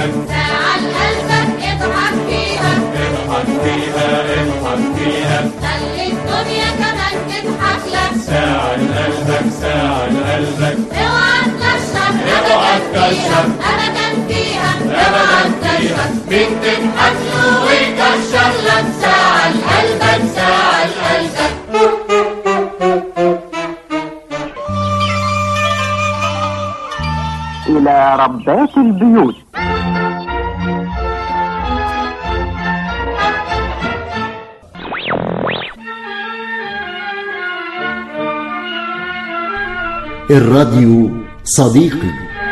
قلبك ساعة لقلبك اضحك فيها اضحك فيها اضحك فيها خلي الدنيا كمان تضحك لك ساعة لقلبك ساعة لقلبك اوعى تكشف اوعى ابدا تكشف. فيها ابدا فيها اوعى أبدا فيها تكشف مين تضحك له ويكشر لك ساعة لقلبك ساعة لقلبك إلى ربات البيوت الراديو صديقي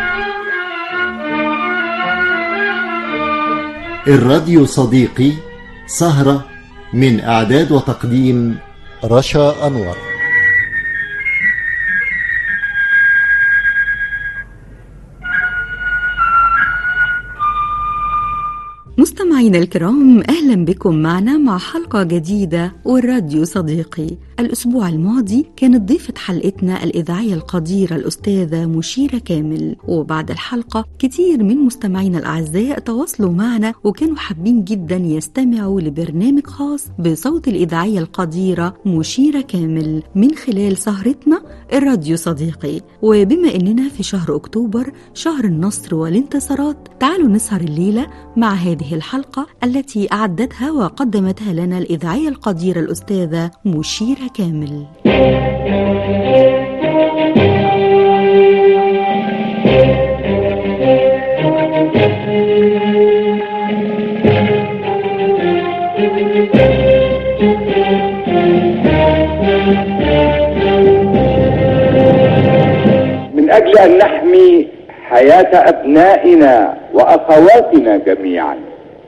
الراديو صديقي سهرة من إعداد وتقديم رشا أنور مستمعينا الكرام اهلا بكم معنا مع حلقه جديده والراديو صديقي الاسبوع الماضي كانت ضيفه حلقتنا الاذاعيه القديره الاستاذه مشيره كامل وبعد الحلقه كتير من مستمعينا الاعزاء تواصلوا معنا وكانوا حابين جدا يستمعوا لبرنامج خاص بصوت الاذاعيه القديره مشيره كامل من خلال سهرتنا الراديو صديقي وبما اننا في شهر اكتوبر شهر النصر والانتصارات تعالوا نسهر الليله مع هذه الحلقه التي اعدتها وقدمتها لنا الاذاعيه القديره الاستاذه مشيره كامل من أجل أن نحمي حياة أبنائنا وأخواتنا جميعا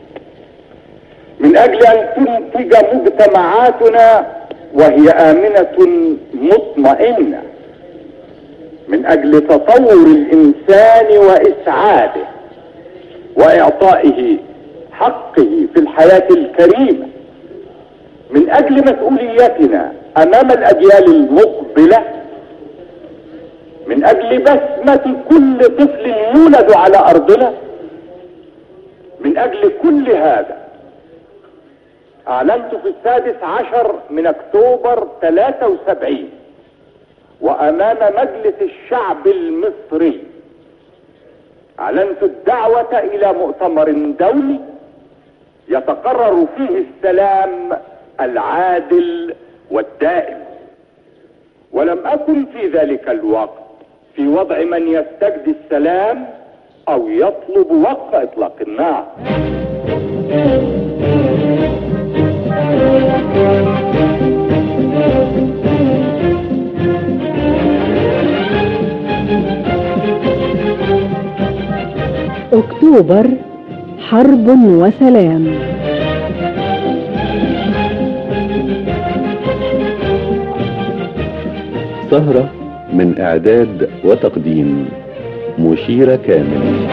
من أجل أن تنتج مجتمعاتنا وهي آمنة مطمئنة من أجل تطور الإنسان وإسعاده وإعطائه حقه في الحياة الكريمة من أجل مسؤوليتنا أمام الأجيال المقبلة من اجل بسمة كل طفل يولد على ارضنا من اجل كل هذا اعلنت في السادس عشر من اكتوبر 73 وامام مجلس الشعب المصري اعلنت الدعوة الى مؤتمر دولي يتقرر فيه السلام العادل والدائم ولم اكن في ذلك الوقت في وضع من يستجدي السلام او يطلب وقف اطلاق النار أكتوبر حرب وسلام سهرة من إعداد وتقديم مشيرة كامل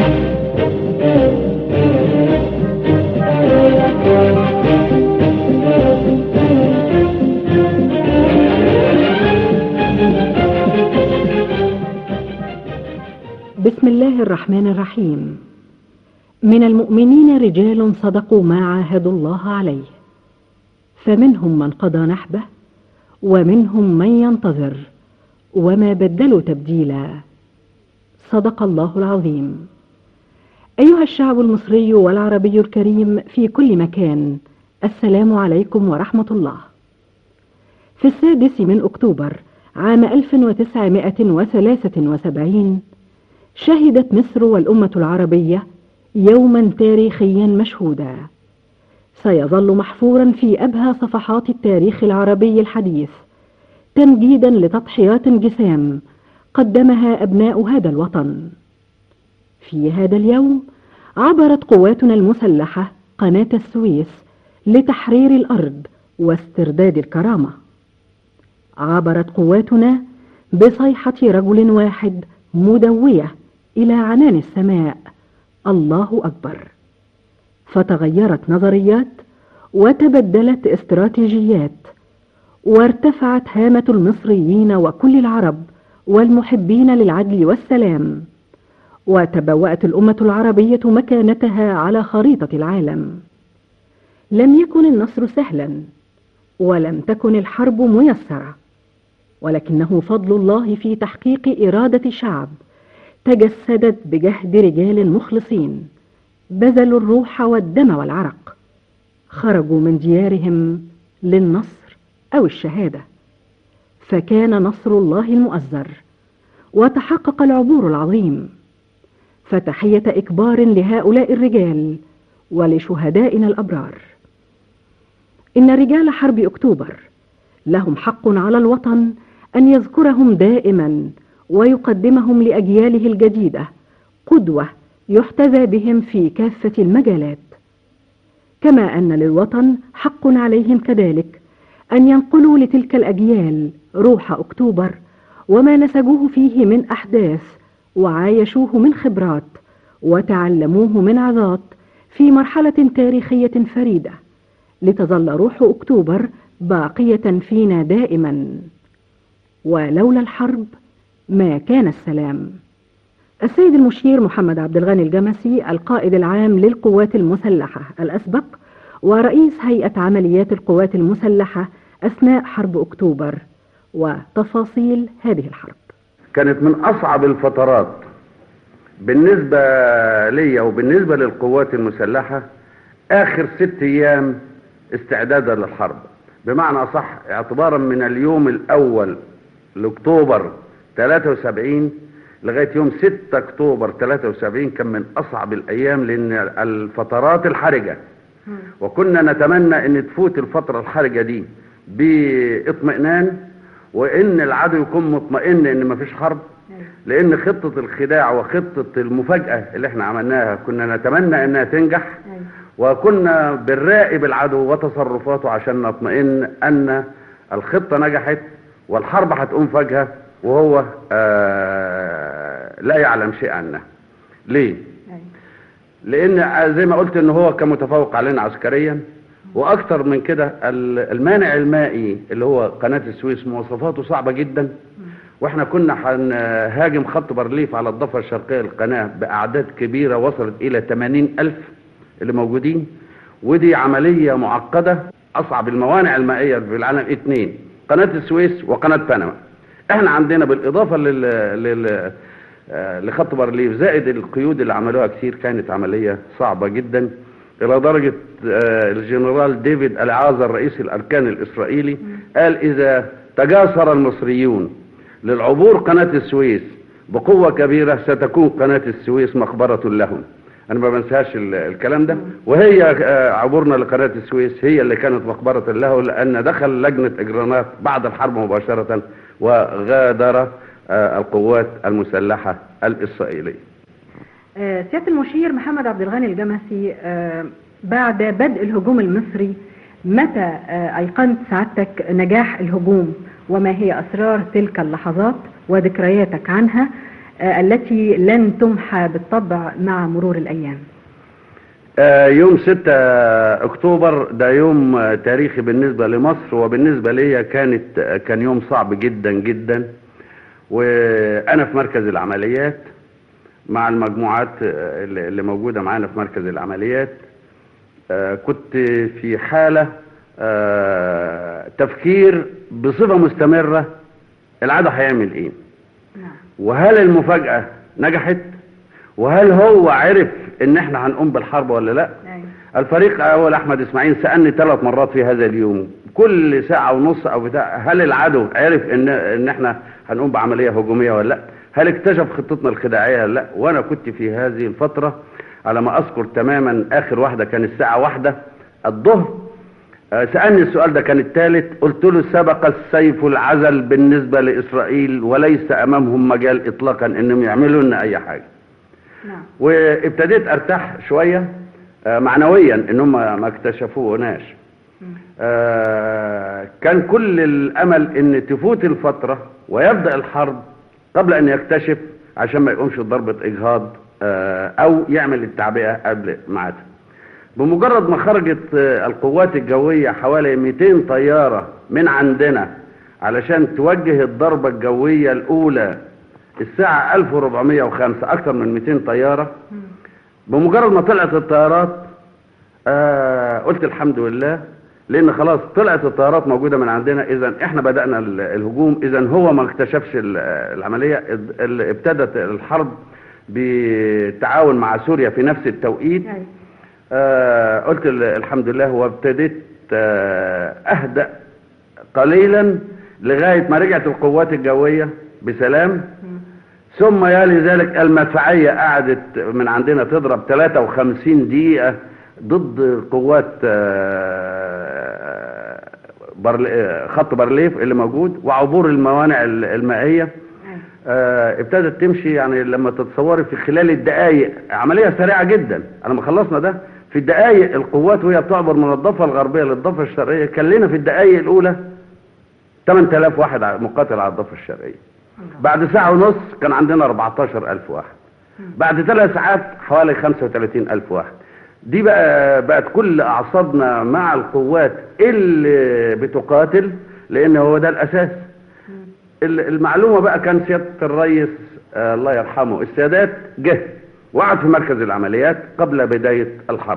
بسم الله الرحمن الرحيم من المؤمنين رجال صدقوا ما عاهدوا الله عليه فمنهم من قضى نحبه ومنهم من ينتظر وما بدلوا تبديلا صدق الله العظيم ايها الشعب المصري والعربي الكريم في كل مكان السلام عليكم ورحمه الله في السادس من اكتوبر عام 1973 شهدت مصر والامه العربيه يوما تاريخيا مشهودا سيظل محفورا في ابهى صفحات التاريخ العربي الحديث تمجيدا لتضحيات جسام قدمها ابناء هذا الوطن في هذا اليوم عبرت قواتنا المسلحه قناه السويس لتحرير الارض واسترداد الكرامه عبرت قواتنا بصيحه رجل واحد مدويه الى عنان السماء الله اكبر فتغيرت نظريات وتبدلت استراتيجيات وارتفعت هامه المصريين وكل العرب والمحبين للعدل والسلام وتبوأت الأمة العربية مكانتها على خريطة العالم لم يكن النصر سهلا ولم تكن الحرب ميسرة ولكنه فضل الله في تحقيق إرادة شعب تجسدت بجهد رجال مخلصين بذلوا الروح والدم والعرق خرجوا من ديارهم للنصر أو الشهادة فكان نصر الله المؤزر وتحقق العبور العظيم فتحية إكبار لهؤلاء الرجال ولشهدائنا الأبرار إن رجال حرب أكتوبر لهم حق على الوطن أن يذكرهم دائما ويقدمهم لأجياله الجديدة قدوة يحتذى بهم في كافة المجالات كما أن للوطن حق عليهم كذلك أن ينقلوا لتلك الأجيال روح أكتوبر وما نسجوه فيه من أحداث وعايشوه من خبرات وتعلموه من عظات في مرحلة تاريخية فريدة لتظل روح أكتوبر باقية فينا دائما ولولا الحرب ما كان السلام السيد المشير محمد عبد الغني الجمسي القائد العام للقوات المسلحة الأسبق ورئيس هيئة عمليات القوات المسلحة أثناء حرب أكتوبر وتفاصيل هذه الحرب كانت من أصعب الفترات بالنسبة ليا وبالنسبة للقوات المسلحة آخر ست أيام استعدادا للحرب بمعنى صح اعتبارا من اليوم الأول لأكتوبر 73 لغاية يوم 6 أكتوبر 73 كان من أصعب الأيام لأن الفترات الحرجة وكنا نتمنى أن تفوت الفترة الحرجة دي باطمئنان وأن العدو يكون مطمئن أن مفيش حرب لأن خطة الخداع وخطة المفاجأة اللي احنا عملناها كنا نتمنى أنها تنجح وكنا بنراقب العدو وتصرفاته عشان نطمئن أن الخطة نجحت والحرب هتقوم فجأة وهو آه لا يعلم شيء عنها ليه لان زي ما قلت ان هو كان متفوق علينا عسكريا واكتر من كده المانع المائي اللي هو قناة السويس مواصفاته صعبة جدا واحنا كنا هنهاجم خط بارليف على الضفة الشرقية للقناة باعداد كبيرة وصلت الى 80 الف اللي موجودين ودي عملية معقدة اصعب الموانع المائية في العالم اتنين قناة السويس وقناة بنما احنا عندنا بالاضافة لل, لل... لخط بارليف زائد القيود اللي عملوها كتير كانت عملية صعبة جدا الى درجة الجنرال ديفيد العازر رئيس الاركان الاسرائيلي قال اذا تجاسر المصريون للعبور قناة السويس بقوة كبيرة ستكون قناة السويس مقبرة لهم انا ما بنساش الكلام ده وهي عبورنا لقناة السويس هي اللي كانت مقبرة له لان دخل لجنة اجرانات بعد الحرب مباشرة وغادر القوات المسلحة الإسرائيلية سيادة المشير محمد عبد الغني الجمسي بعد بدء الهجوم المصري متى أيقنت سعادتك نجاح الهجوم وما هي أسرار تلك اللحظات وذكرياتك عنها التي لن تمحى بالطبع مع مرور الأيام يوم 6 أكتوبر ده يوم تاريخي بالنسبة لمصر وبالنسبة لي كانت كان يوم صعب جدا جدا وانا في مركز العمليات مع المجموعات اللي موجودة معانا في مركز العمليات كنت في حالة تفكير بصفة مستمرة العدو هيعمل ايه وهل المفاجأة نجحت وهل هو عرف ان احنا هنقوم بالحرب ولا لا الفريق اول احمد اسماعيل سألني ثلاث مرات في هذا اليوم كل ساعة ونص او بتاع هل العدو عرف ان ان احنا هنقوم بعملية هجومية ولا لا هل اكتشف خطتنا الخداعية ولا لا وانا كنت في هذه الفترة على ما اذكر تماما اخر واحدة كان الساعة واحدة الظهر سألني السؤال ده كان الثالث قلت له سبق السيف العزل بالنسبة لإسرائيل وليس أمامهم مجال إطلاقا أنهم يعملوا لنا أي حاجة نعم. وابتديت أرتاح شوية معنويا أنهم ما اكتشفوناش آه كان كل الأمل أن تفوت الفترة ويبدأ الحرب قبل أن يكتشف عشان ما يقومش ضربة إجهاض آه أو يعمل التعبئة قبل ميعادها بمجرد ما خرجت القوات الجوية حوالي 200 طيارة من عندنا علشان توجه الضربة الجوية الأولى الساعة 1405 أكثر من 200 طيارة بمجرد ما طلعت الطيارات آه قلت الحمد لله لأن خلاص طلعت الطيارات موجودة من عندنا إذا إحنا بدأنا ال- الهجوم إذا هو ما اكتشفش ال- العملية اد- ال- ابتدت الحرب بالتعاون مع سوريا في نفس التوقيت أيوة. آه قلت ال- الحمد لله وابتديت آه أهدأ قليلا لغاية ما رجعت القوات الجوية بسلام ثم يلي ذلك المدفعية قعدت من عندنا تضرب 53 دقيقة ضد قوات آه، برل... آه، خط برليف اللي موجود وعبور الموانع ال- المائية آه، ابتدت تمشي يعني لما تتصوري في خلال الدقائق عملية سريعة جدا انا ما خلصنا ده في الدقائق القوات وهي بتعبر من الضفة الغربية للضفة الشرقية كان لنا في الدقائق الأولى 8000 واحد ع- مقاتل على الضفة الشرقية بعد ساعة ونص كان عندنا 14000 واحد بعد ثلاث ساعات حوالي 35000 واحد دي بقى بقت كل أعصابنا مع القوات اللي بتقاتل لأن هو ده الأساس ال- المعلومة بقى كان سيادة الرئيس آه الله يرحمه السادات جه وقعد في مركز العمليات قبل بداية الحرب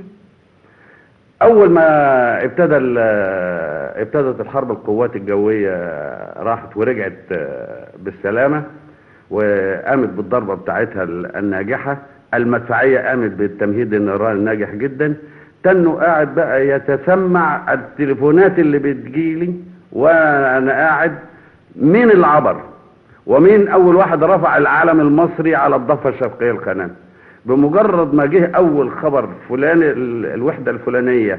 أول ما ابتدى ال- ابتدت الحرب القوات الجوية راحت ورجعت آه، بالسلامة وقامت بالضربة بتاعتها ال- الناجحة المدفعية قامت بالتمهيد النيراني الناجح جدا تنه قاعد بقى يتسمع التليفونات اللي بتجيلي وانا قاعد مين اللي عبر ومين اول واحد رفع العلم المصري على الضفة الشرقية القناة بمجرد ما جه اول خبر فلان ال- الوحدة الفلانية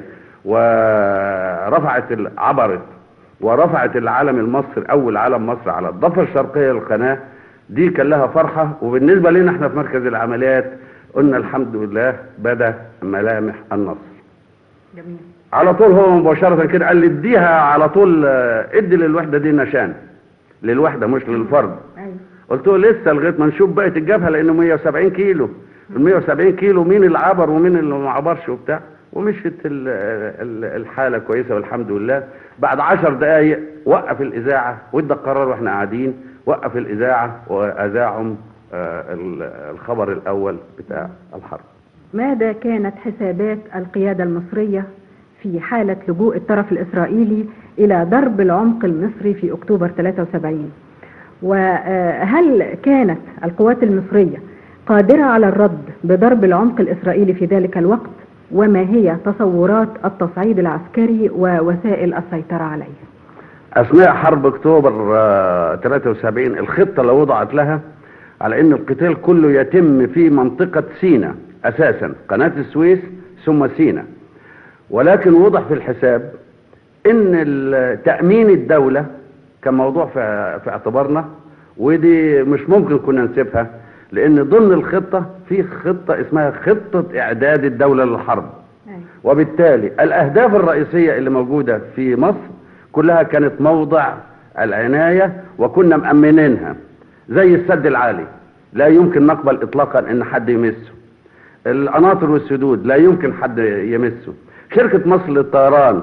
ورفعت ال- عبرت ورفعت العلم المصري اول علم مصر على الضفة الشرقية للقناة دي كان لها فرحة وبالنسبة لنا احنا في مركز العمليات قلنا الحمد لله بدا ملامح النصر جميل على طول هو مباشرة كده قال لي اديها على طول آه، ادي للوحدة دي نشان للوحدة مش للفرد ايوه قلت له لسه لغايه ما نشوف بقيه الجبهه لانه 170 كيلو ال 170 كيلو مين اللي عبر ومين اللي ما عبرش وبتاع ومشيت ال- ال- الحاله كويسه والحمد لله بعد 10 دقائق وقف الاذاعه وادى القرار واحنا قاعدين وقف الاذاعه واذاعهم آه، ال- الخبر الاول بتاع الحرب ماذا كانت حسابات القيادة المصرية في حالة لجوء الطرف الإسرائيلي إلى ضرب العمق المصري في أكتوبر 73 وهل كانت القوات المصرية قادرة على الرد بضرب العمق الإسرائيلي في ذلك الوقت وما هي تصورات التصعيد العسكري ووسائل السيطرة عليه اثناء حرب اكتوبر آه، 73 الخطه اللي وضعت لها على ان القتال كله يتم في منطقه سينا اساسا قناه السويس ثم سينا ولكن وضع في الحساب ان ال- تامين الدوله كان موضوع في في اعتبارنا ودي مش ممكن كنا نسيبها لان ضمن الخطه في خطه اسمها خطه اعداد الدوله للحرب وبالتالي الأهداف الرئيسية اللي موجودة في مصر كلها كانت موضع العناية وكنا مأمنينها زي السد العالي لا يمكن نقبل إطلاقا إن حد يمسه القناطر والسدود لا يمكن حد يمسه شركة مصر للطيران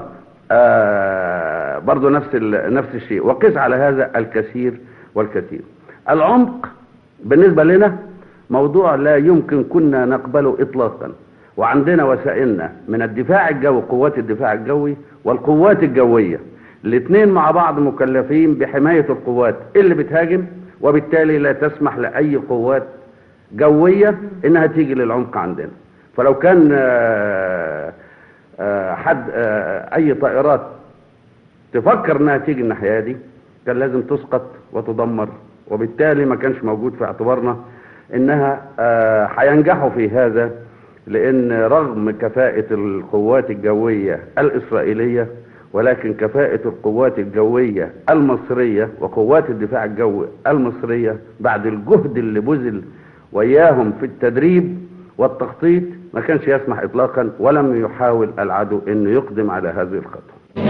آه برضو نفس ال- نفس الشيء وقس على هذا الكثير والكثير العمق بالنسبة لنا موضوع لا يمكن كنا نقبله إطلاقا وعندنا وسائلنا من الدفاع الجوي قوات الدفاع الجوي والقوات الجوية الاثنين مع بعض مكلفين بحماية القوات اللي بتهاجم وبالتالي لا تسمح لأي قوات جوية انها تيجي للعمق عندنا فلو كان آه، آه، حد آه، اي طائرات تفكر انها تيجي الناحيه دي كان لازم تسقط وتدمر وبالتالي ما كانش موجود في اعتبارنا انها آه، هينجحوا في هذا لان رغم كفاءة القوات الجوية الاسرائيلية ولكن كفاءة القوات الجوية المصرية وقوات الدفاع الجوي المصرية بعد الجهد اللي بذل وإياهم في التدريب والتخطيط ما كانش يسمح إطلاقا ولم يحاول العدو أنه يقدم على هذه الخطوة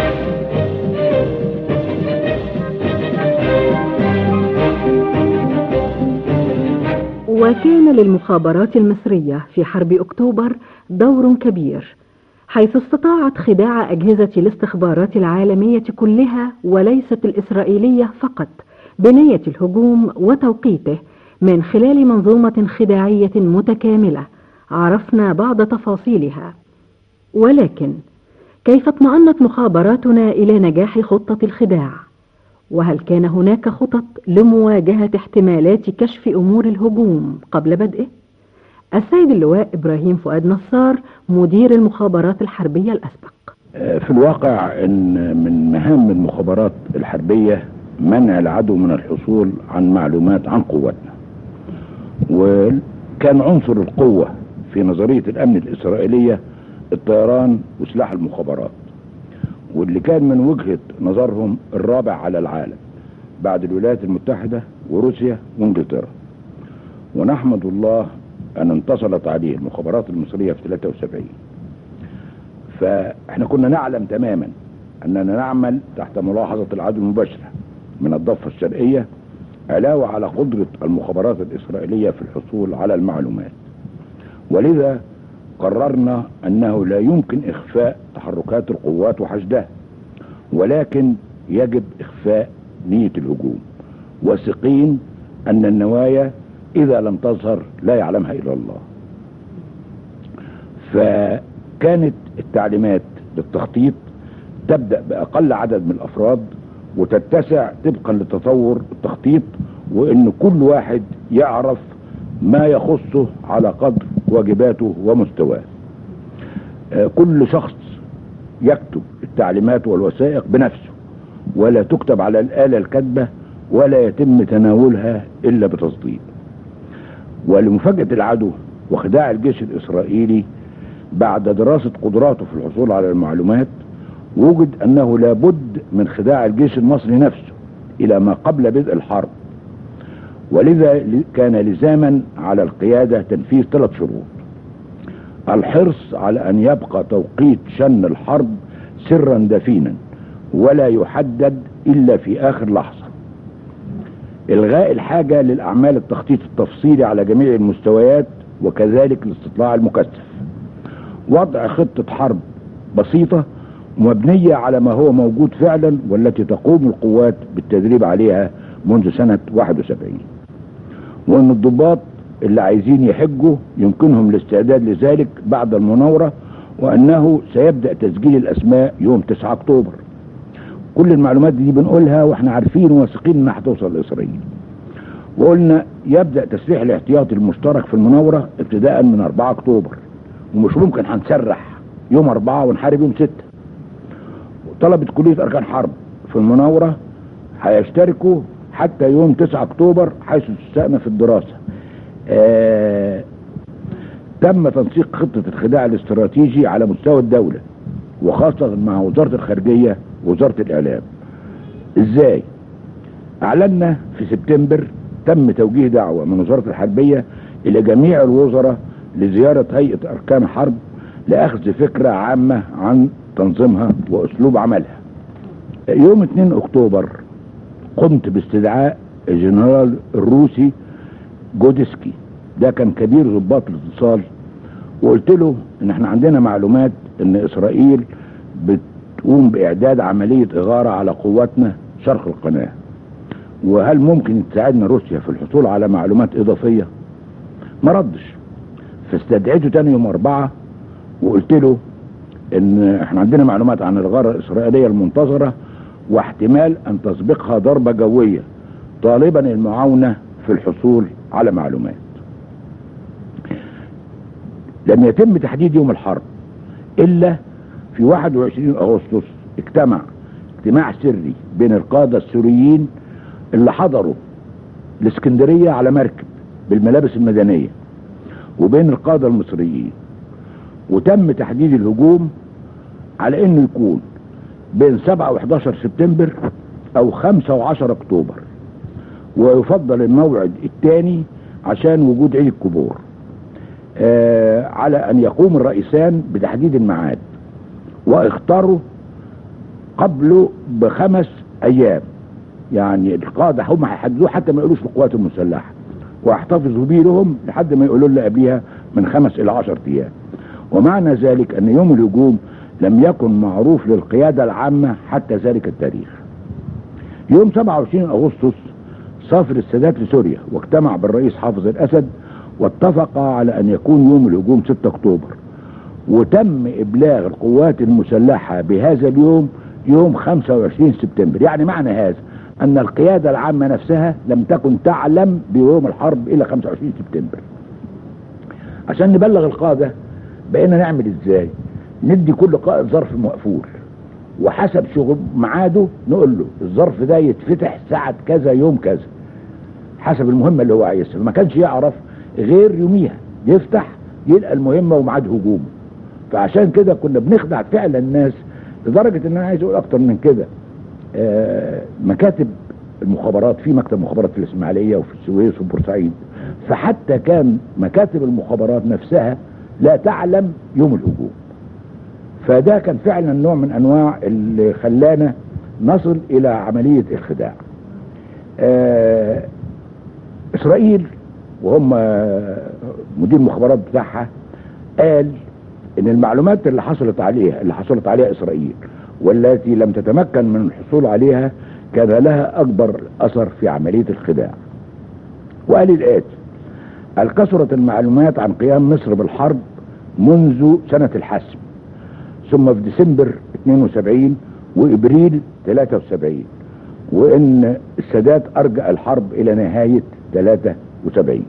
وكان للمخابرات المصرية في حرب أكتوبر دور كبير حيث استطاعت خداع أجهزة الاستخبارات العالمية كلها وليست الإسرائيلية فقط بنية الهجوم وتوقيته من خلال منظومة خداعية متكاملة عرفنا بعض تفاصيلها ولكن كيف اطمأنت مخابراتنا إلى نجاح خطة الخداع؟ وهل كان هناك خطط لمواجهة احتمالات كشف أمور الهجوم قبل بدئه؟ السيد اللواء إبراهيم فؤاد نصار مدير المخابرات الحربية الأسبق في الواقع ان من مهام المخابرات الحربية منع العدو من الحصول عن معلومات عن قوتنا وكان عنصر القوة في نظرية الامن الاسرائيلية الطيران وسلاح المخابرات واللي كان من وجهة نظرهم الرابع على العالم بعد الولايات المتحدة وروسيا وانجلترا ونحمد الله ان انتصرت عليه المخابرات المصرية في 73 فاحنا كنا نعلم تماما اننا نعمل تحت ملاحظة العدو المباشرة من الضفة الشرقية علاوة على قدرة المخابرات الاسرائيلية في الحصول على المعلومات ولذا قررنا انه لا يمكن اخفاء تحركات القوات وحشدها ولكن يجب اخفاء نية الهجوم واثقين ان النوايا اذا لم تظهر لا يعلمها الا الله فكانت التعليمات للتخطيط تبدأ بأقل عدد من الأفراد وتتسع طبقا لتطور التخطيط وإن كل واحد يعرف ما يخصه على قدر واجباته ومستواه آه، كل شخص يكتب التعليمات والوثائق بنفسه ولا تكتب على الآلة الكاتبة ولا يتم تناولها إلا بتصديق ولمفاجأة العدو وخداع الجيش الإسرائيلي بعد دراسة قدراته في الحصول على المعلومات وجد أنه لابد من خداع الجيش المصري نفسه إلى ما قبل بدء الحرب ولذا كان لزاما على القيادة تنفيذ ثلاث شروط الحرص على أن يبقى توقيت شن الحرب سرا دفينا ولا يحدد إلا في آخر لحظة إلغاء الحاجة للأعمال التخطيط التفصيلي على جميع المستويات وكذلك الاستطلاع المكثف وضع خطة حرب بسيطة مبنية على ما هو موجود فعلا والتي تقوم القوات بالتدريب عليها منذ سنة 71 وان الضباط اللي عايزين يحجوا يمكنهم الاستعداد لذلك بعد المناورة وانه سيبدأ تسجيل الاسماء يوم 9 اكتوبر كل المعلومات دي بنقولها واحنا عارفين وواثقين انها هتوصل لاسرائيل وقلنا يبدأ تسليح الاحتياطي المشترك في المناورة ابتداء من 4 اكتوبر ومش ممكن هنسرح يوم أربعة ونحارب يوم ستة طلبة كلية أركان حرب في المناورة هيشتركوا حتى يوم 9 أكتوبر حيث تستأنف الدراسة آه تم تنسيق خطة الخداع الاستراتيجي على مستوى الدولة وخاصة مع وزارة الخارجية ووزارة الإعلام إزاي؟ أعلنا في سبتمبر تم توجيه دعوة من وزارة الحربية إلى جميع الوزراء لزيارة هيئة أركان حرب لأخذ فكرة عامة عن تنظيمها وأسلوب عملها يوم 2 أكتوبر قمت باستدعاء الجنرال الروسي جودسكي ده كان كبير ضباط الاتصال وقلت له ان احنا عندنا معلومات ان اسرائيل بتقوم باعداد عملية اغارة على قواتنا شرق القناة وهل ممكن تساعدنا روسيا في الحصول على معلومات اضافية ما ردش فاستدعيته تاني يوم اربعة وقلت له ان احنا عندنا معلومات عن الغارة الاسرائيلية المنتظرة واحتمال ان تسبقها ضربة جوية طالبا المعاونة في الحصول على معلومات لم يتم تحديد يوم الحرب الا في 21 اغسطس اجتمع اجتماع سري بين القادة السوريين اللي حضروا الاسكندرية على مركب بالملابس المدنية وبين القادة المصريين وتم تحديد الهجوم على انه يكون بين 7 و11 سبتمبر او 5 و10 اكتوبر ويفضل الموعد الثاني عشان وجود عيد الكبور آه على ان يقوم الرئيسان بتحديد الميعاد واختاروا قبله بخمس ايام يعني القادة هم هيحددوه حتى ما يقولوش القوات المسلحة واحتفظوا بيه لهم لحد ما يقولوا لنا قبلها من خمس الى عشر ايام ومعنى ذلك ان يوم الهجوم لم يكن معروف للقيادة العامة حتى ذلك التاريخ يوم 27 اغسطس سافر السادات لسوريا واجتمع بالرئيس حافظ الأسد واتفقا على أن يكون يوم الهجوم 6 أكتوبر وتم إبلاغ القوات المسلحة بهذا اليوم يوم 25 سبتمبر يعني معنى هذا أن القيادة العامة نفسها لم تكن تعلم بيوم الحرب إلى 25 سبتمبر عشان نبلغ القادة بقينا نعمل ازاي ندي كل قائد ظرف مقفول وحسب شغل ميعاده نقول له الظرف ده يتفتح ساعة كذا يوم كذا حسب المهمة اللي هو عايزها ما كانش يعرف غير يوميها يفتح يلقى المهمة وميعاد هجومه فعشان كده كنا بنخدع فعلا الناس لدرجة ان انا عايز اقول اكتر من كده آه مكاتب المخابرات في مكتب مخابرات في الاسماعيلية وفي السويس وبورسعيد فحتى كان مكاتب المخابرات نفسها لا تعلم يوم الهجوم فده كان فعلا نوع من انواع اللي خلانا نصل الى عملية الخداع آه اسرائيل وهم مدير المخابرات بتاعها قال ان المعلومات اللي حصلت عليها اللي حصلت عليها اسرائيل والتي لم تتمكن من الحصول عليها كان لها اكبر اثر في عملية الخداع وقال الاتي قال كثرت المعلومات عن قيام مصر بالحرب منذ سنة الحسم ثم في ديسمبر 72 وابريل 73 وان السادات ارجع الحرب الى نهاية 73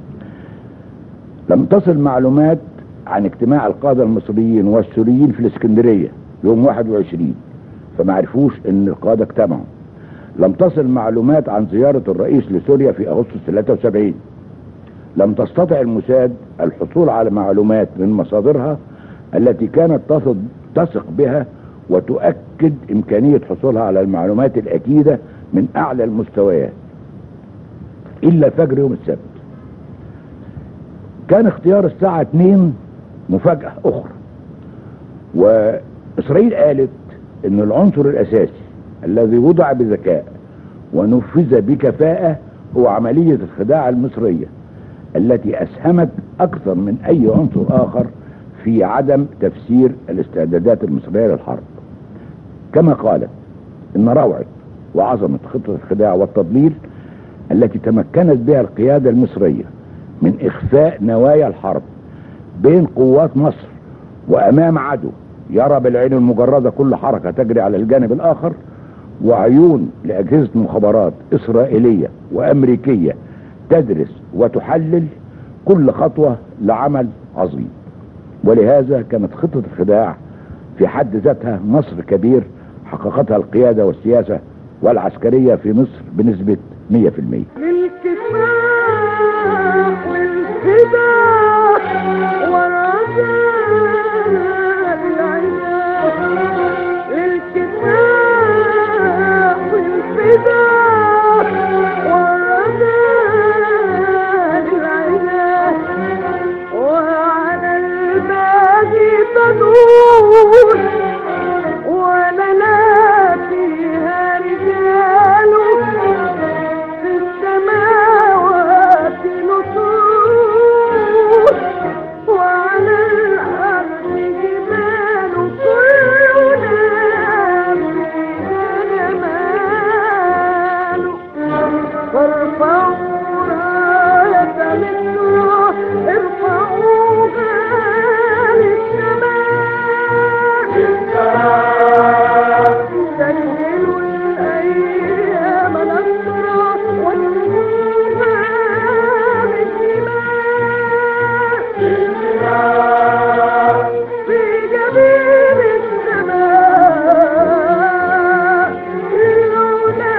لم تصل معلومات عن اجتماع القادة المصريين والسوريين في الاسكندرية يوم 21 فما عرفوش ان القادة اجتمعوا لم تصل معلومات عن زيارة الرئيس لسوريا في اغسطس 73 لم تستطع الموساد الحصول على معلومات من مصادرها التي كانت تثق بها وتؤكد امكانية حصولها على المعلومات الاكيدة من اعلى المستويات الا فجر يوم السبت كان اختيار الساعة 2 مفاجأة اخرى واسرائيل قالت ان العنصر الاساسي الذي وضع بذكاء ونفذ بكفاءة هو عملية الخداع المصرية التي اسهمت اكثر من اي عنصر اخر في عدم تفسير الاستعدادات المصرية للحرب كما قالت ان روعة وعظمة خطة الخداع والتضليل التي تمكنت بها القيادة المصرية من اخفاء نوايا الحرب بين قوات مصر وامام عدو يرى بالعين المجردة كل حركة تجري على الجانب الاخر وعيون لاجهزة مخابرات اسرائيلية وامريكية تدرس وتحلل كل خطوة لعمل عظيم ولهذا كانت خطة الخداع في حد ذاتها نصر كبير حققتها القيادة والسياسة والعسكرية في مصر بنسبة 100% للكفاح والفداء والرجاء العناء للكفاح والفداء والرجاء العناء وعلى البادي تدور ولنا فيها رجال في السماوات نصور وعلى الأرض جبال كلنا فيها جمال فارفعوا راية مصر ارفعوها للسماء سجلوا الأيام نصرا والنوبة بالدماء في جبين السماء للعلا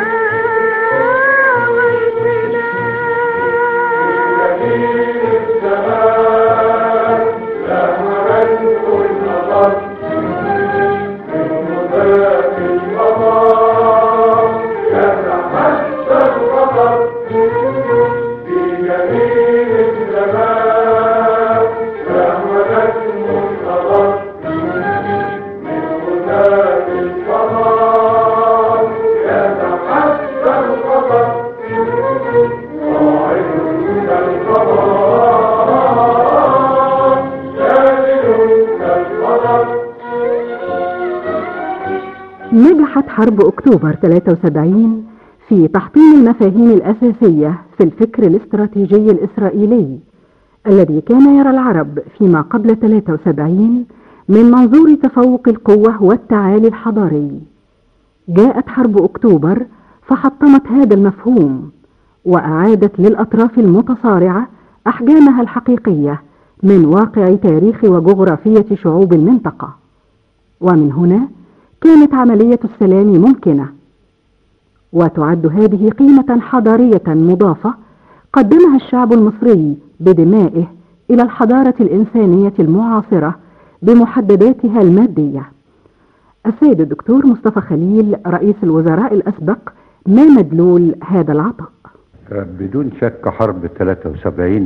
نجحت حرب أكتوبر 73 في تحطيم المفاهيم الأساسية في الفكر الاستراتيجي الإسرائيلي الذي كان يرى العرب فيما قبل 73 من منظور تفوق القوة والتعالي الحضاري جاءت حرب أكتوبر فحطمت هذا المفهوم وأعادت للأطراف المتصارعة أحجامها الحقيقية من واقع تاريخ وجغرافية شعوب المنطقة ومن هنا كانت عملية السلام ممكنة وتعد هذه قيمة حضارية مضافة قدمها الشعب المصري بدمائه إلى الحضارة الإنسانية المعاصرة بمحدداتها المادية السيد الدكتور مصطفى خليل رئيس الوزراء الأسبق ما مدلول هذا العطاء بدون شك حرب 73